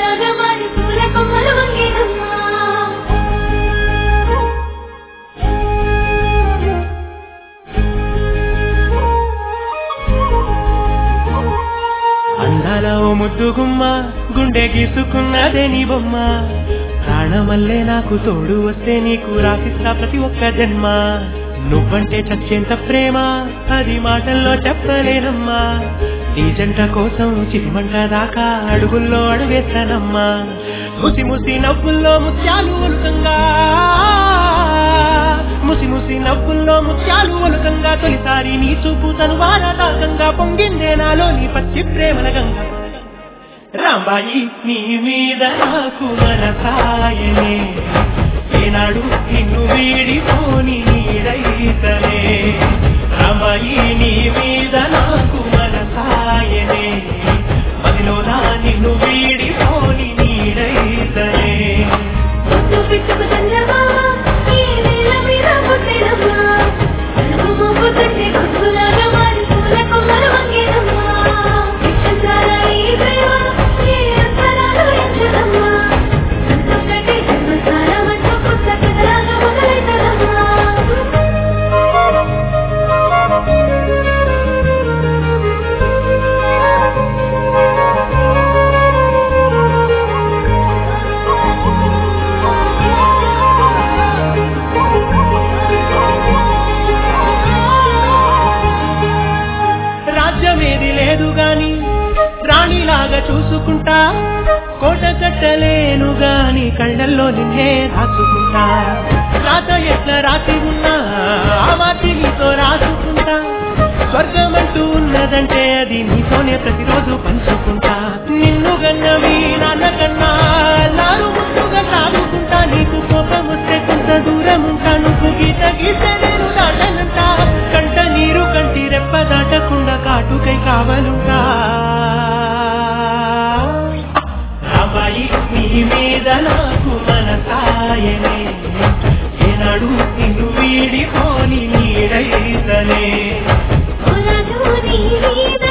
కొమ్ములాగా మారి పూల కొమ్మలు వంగేనమ్మా అందాల ఓ ముద్దుగుమ్మ గుండె గీసుకున్నదే నీ బొమ్మ ప్రాణమల్లే నాకు తోడు వస్తే నీకు రాసిస్తా ప్రతి ఒక్క జన్మ నువ్వంటే చచ్చేంత ప్రేమ అది మాటల్లో చెప్పలేనమ్మా నీ జంట కోసం చిరిమంట దాకా అడుగుల్లో అడుగేస్తానమ్మా ముసి ముసి నవ్వుల్లో ముత్యాలు ఒలుకంగా ముసి ముసి నవ్వుల్లో ముత్యాలు ఒలుకంగా తొలిసారి నీ చూపు తను వారదాకంగా పొంగిందే నాలో నీ పచ్చి ప్రేమల గంగ రాంబాయి నీ మీద నాకు మనసాయనే ఏనాడు నిన్ను వీడిపోని నీడైతనే రాంబాయి నీ మీద నాకు మనసాయనే మదిలో నా నిన్ను వీడిపోని నీడైతనే ముద్దు పిచ్చుకు చంద్రమామ ఈ నేల మీద పుట్టినమ్మా అలుగు ముగ్గు తట్టి కొమ్ములాగా మారి పూల కొమ్మలు వంగేనమ్మా విచిత్రాల ఈ ప్రేమ ఏ అంతరాలు ఎంచదమ్మా సంతోషటి జన్మసారమంటూ కొత్త కథలాగా రాజ్యమేది లేదు గాని రాణిలాగా చూసుకుంటా కోట కట్టలేను గాని కళ్ళల్లో నిన్నే రాసుకుంటా రాత ఎట్లా రాసి ఉన్నా ఆ వాటి నీతో రాసుకుంటా స్వర్గమంటూ ఉన్నదంటే అది నీతోనే ప్రతిరోజు పంచుకుంటా నిన్ను గన్నవి నాన్న కన్నా నాను ముందుగా సాగుకుంటా నీకు కోపం వస్తే కొంత దూరం ఉంటా నువ్వు గీత గీత నేను దాటనంటా కంట నీరు కంటి రెప్ప దాటకుండా కాటుకై కావలుంటా రాబాయి నీ మీద నాకు మనసాయనే ఏనాడు నిన్ను వీడిపోని నీడైతనే పొలలు నీ మీద